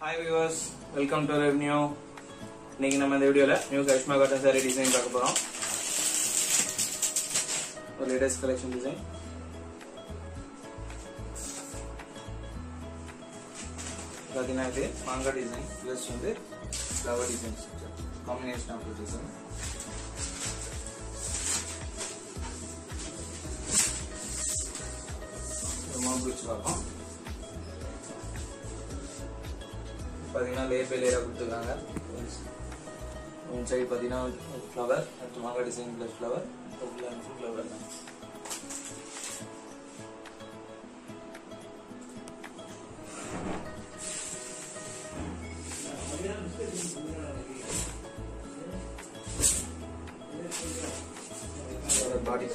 hi viewers welcome to Revenue இன்னைக்கு நம்ம இந்த வீடியோவில் new Karishma cotton sari design பார்க்க போகிறோம் ஒரு லேட்டஸ்ட் கலெக்ஷன் டிசைன் பார்த்தீங்கன்னா இது மாங்கா டிசைன் ப்ளஸ் வந்து flower design combination of design ரொம்ப பிடிச்சி பார்ப்போம் பார்த்தீங்கன்னா லேயர் பை லேயராக கொடுத்துருக்காங்க ஒன் சைடு பார்த்தீங்கன்னா ஃப்ளவர் அடுத்து மாங்காய் டிசைன் ப்ளஸ் ஃப்ளவர் ஃப்ளவர் தான் பாடி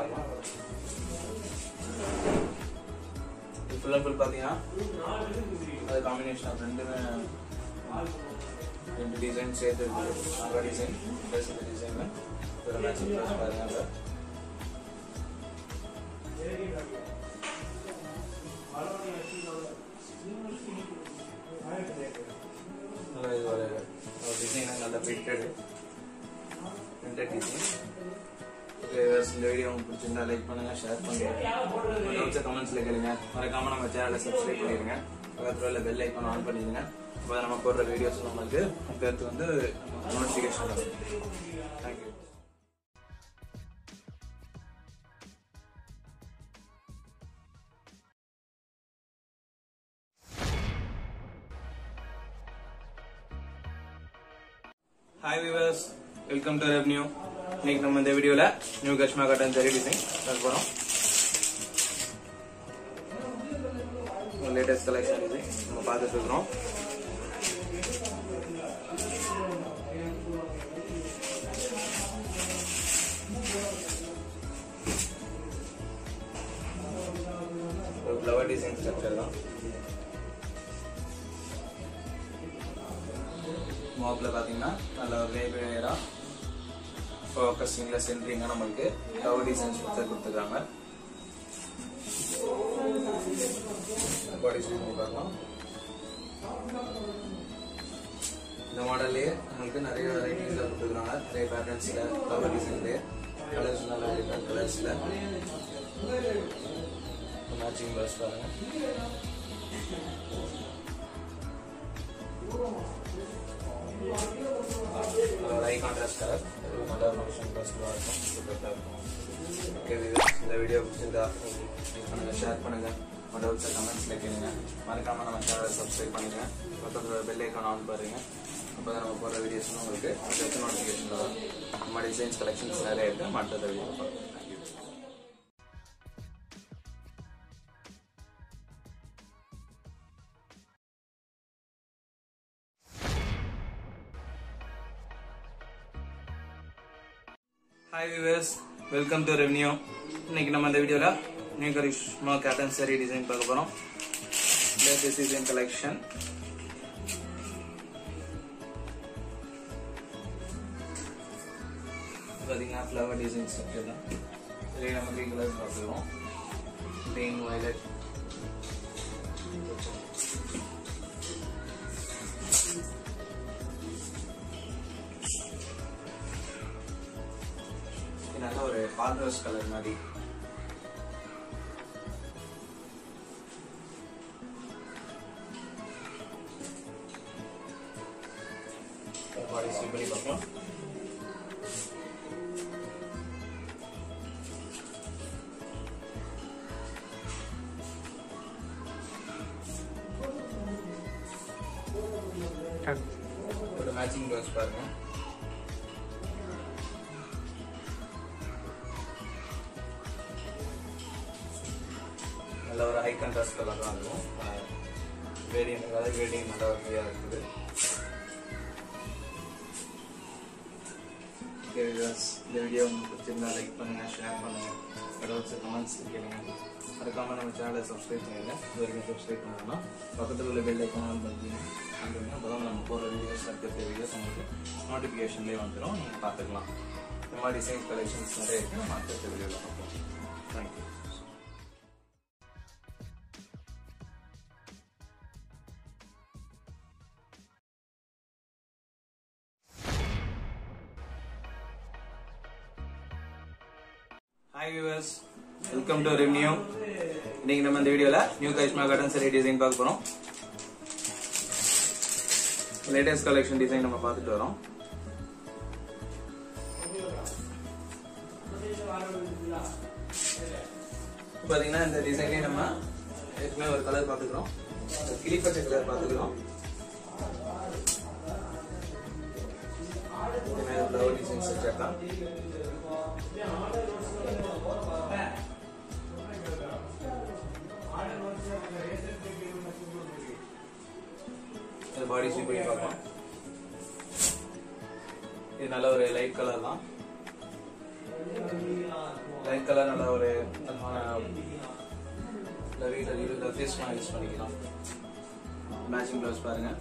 ஃபுல் அண்ட் ஃபுல் பார்த்தீங்கன்னா அது காம்பினேஷன் ஆஃப் ரெண்டுமே ரெண்டு டிசைன் சேர்த்து இருக்குது மாங்கா டிசைன் ப்ளஸ் இந்த டிசைன் ஒரு மேட்சிங் ப்ளஸ் பாருங்க அதில் நல்லா இது ஒரு ஒரு டிசைன் நல்ல பிரிண்டட் பிரிண்டட் டிசைன் ஓகே இந்த வீடியோ உங்களுக்கு பிடிச்சிருந்தா லைக் பண்ணுங்க ஷேர் பண்ணுங்க டவுட்ஸை கமெண்ட்ஸ்ல கேளுங்க மறக்காம நம்ம சேனலை சப்ஸ்கிரைப் பண்ணிடுங்க பக்கத்துல உள்ள பெல் ஐக்கான் ஆன் பண்ணிடுங்க அப்போ நம்ம போடுற வீடியோஸ் நம்மளுக்கு அடுத்து வந்து நோட்டிஃபிகேஷன் வரும் thank you hi viewers welcome to Revenue இன்னைக்கு நம்ம இந்த வீடியோல new Karishma cotton zari design பார்க்க போறோம் லேட்டஸ்ட் கலெக்ஷன் டிசைன் நம்ம பார்த்துட்டு இருக்கிறோம் ஒரு ஃப்ளவர் டிசைன் ஸ்ட்ரக்சர் தான் மாப்பில் பார்த்தீங்கன்னா நல்ல ஒரு லேபரா ஃபோக்கஸிங்கில் சென்ட்ரிங்காக நம்மளுக்கு டவர் டிசைன் ஸ்ட்ரக்சர் கொடுத்துருக்காங்க பாடி ஸ்டிச் பண்ணி பார்க்கலாம் இந்த மாடல்லே நம்மளுக்கு நிறைய வெரைட்டிஸில் கொடுத்துருக்காங்க நிறைய பேட்டர்ன்ஸில் ஃப்ளவர் டிசைன்லேயே கலர்ஸ் நல்லா டிஃப்ரெண்ட் கலர்ஸில் மேட்சிங் ப்ளஸ் பாருங்க ஒரு ஐ கான்ட்ராஸ்ட் கலர் நல்ல ஃபங்க்ஷன் ப்ளஸ்லாம் இருக்கும் சூப்பராக இருக்கும் ஓகே இந்த வீடியோ பிடிச்சிருந்தா லைக் பண்ணுங்கள் ஷேர் பண்ணுங்கள் உங்கள் டவுட்ஸை கமெண்ட்ஸில் கேளுங்க மறக்காமல் நம்ம சேனலை சப்ஸ்கிரைப் பண்ணுங்க பக்கத்தில் பெல் ஐக்கான் ஆன் பாருங்க அப்போ தான் நம்ம போடுற வீடியோஸ் உங்களுக்கு அடுத்த நோட்டிஃபிகேஷன் வரும் நம்ம டிசைன்ஸ் கலெக்ஷன்ஸ் நிறைய இருக்குது நம்ம அடுத்த வீடியோ பார்க்கலாம் thank you hi viewers welcome to Revenue இன்னைக்கு நம்ம இந்த வீடியோவில் நியூ கரிஷ்மா கேட்டன் சரி டிசைன் பார்க்க போகிறோம் லேட்டஸ்ட் டிசைன் கலெக்ஷன் பார்த்தீங்கன்னா ஃப்ளவர் டிசைன் ஸ்ட்ரக்சர் தான் இதுலேயே நம்ம த்ரீ கலர்ஸ் பார்த்துருவோம் க்ரீன் வயலட் நல்ல ஒரு பால் ரோஸ் கலர் மாதிரி பாடி ஸ்டிச் பண்ணி பார்க்கலாம் ஒரு மேட்சிங் ப்ளவுஸ் பாருங்க நல்ல ஒரு ஹை கான்ட்ராஸ்ட் கலர் தான் இருக்கும் வேடியம் அதாவது வேடியம் நல்லா வசதியாக இருக்குது ஓகே வியூவர்ஸ் இந்த வீடியோ உங்களுக்கு பிடிச்சிருந்தா லைக் பண்ணுங்க ஷேர் பண்ணுங்க டவுட்ஸ் கமெண்ட்ஸ் கேளுங்க மறக்காம நம்ம சேனலை சப்ஸ்கிரைப் பண்ணுங்க இது வரைக்கும் சப்ஸ்கிரைப் பண்ணணும்னா பக்கத்தில் உள்ள பெல் ஐக்கான் ஆன் பண்ணி அப்போ தான் நம்ம போகிற வீடியோஸ் அடுத்த வீடியோஸ் உங்களுக்கு நோட்டிஃபிகேஷன்லேயே வந்துடும் நீங்கள் பார்த்துக்கலாம் இந்த மாதிரி டிசைன் கலெக்ஷன்ஸ் நிறைய இருக்குது நம்ம அடுத்த வீடியோவில் பார்ப்போம் thank you hi viewers welcome to Revenue இன்னைக்கு நம்ம இந்த வீடியோல new Karishma garden sari design பார்க்க போறோம் லேட்டஸ்ட் கலெக்ஷன் டிசைன் நம்ம பார்த்துட்டு வரோம் இப்ப பாத்தீங்கன்னா இந்த டிசைன்லயே நம்ம ஏற்கனவே ஒரு கலர் பார்த்துக்கிறோம் கிளி பச்சை கலர் பார்த்துக்கிறோம் ஃப்ளவர் டிசைன் செஞ்சிருக்கலாம் பாடி ஸ்வீப் பண்ணி பார்க்கலாம் இது நல்ல ஒரு லைட் கலர் தான் லைட் கலர் நல்ல ஒரு வீட்டில் இருக்கிற ஃபேஸ் யூஸ் பண்ணிக்கலாம் மேட்சிங் ப்ளவுஸ் பாருங்க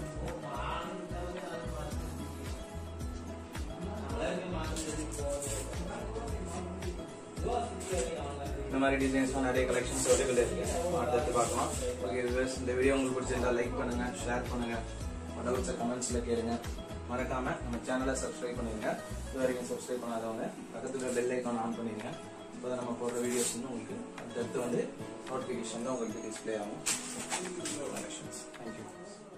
இந்த மாதிரி டிசைன்ஸ்லாம் நிறைய கலெக்ஷன்ஸ் அவைலபிள் இருக்கு அடுத்தடுத்து பார்க்கலாம் ஓகே வியூவர்ஸ் இந்த வீடியோ உங்களுக்கு பிடிச்சிருந்தா லைக் பண்ணுங்க ஷேர் பண்ணுங்க டவுட்ஸை கமெண்ட்ஸ்ல கேளுங்க மறக்காம நம்ம சேனலை சப்ஸ்கிரைப் பண்ணுங்க இது வரைக்கும் சப்ஸ்கிரைப் பண்ணாதவங்க பக்கத்துல பெல் ஐக்கான் ஆன் பண்ணிடுங்க இப்போ நம்ம போடுற வீடியோஸ் வந்து உங்களுக்கு அடுத்தடுத்து வந்து நோட்டிஃபிகேஷன் தான் உங்களுக்கு டிஸ்பிளே ஆகும் கலெக்ஷன்ஸ் தேங்க்யூ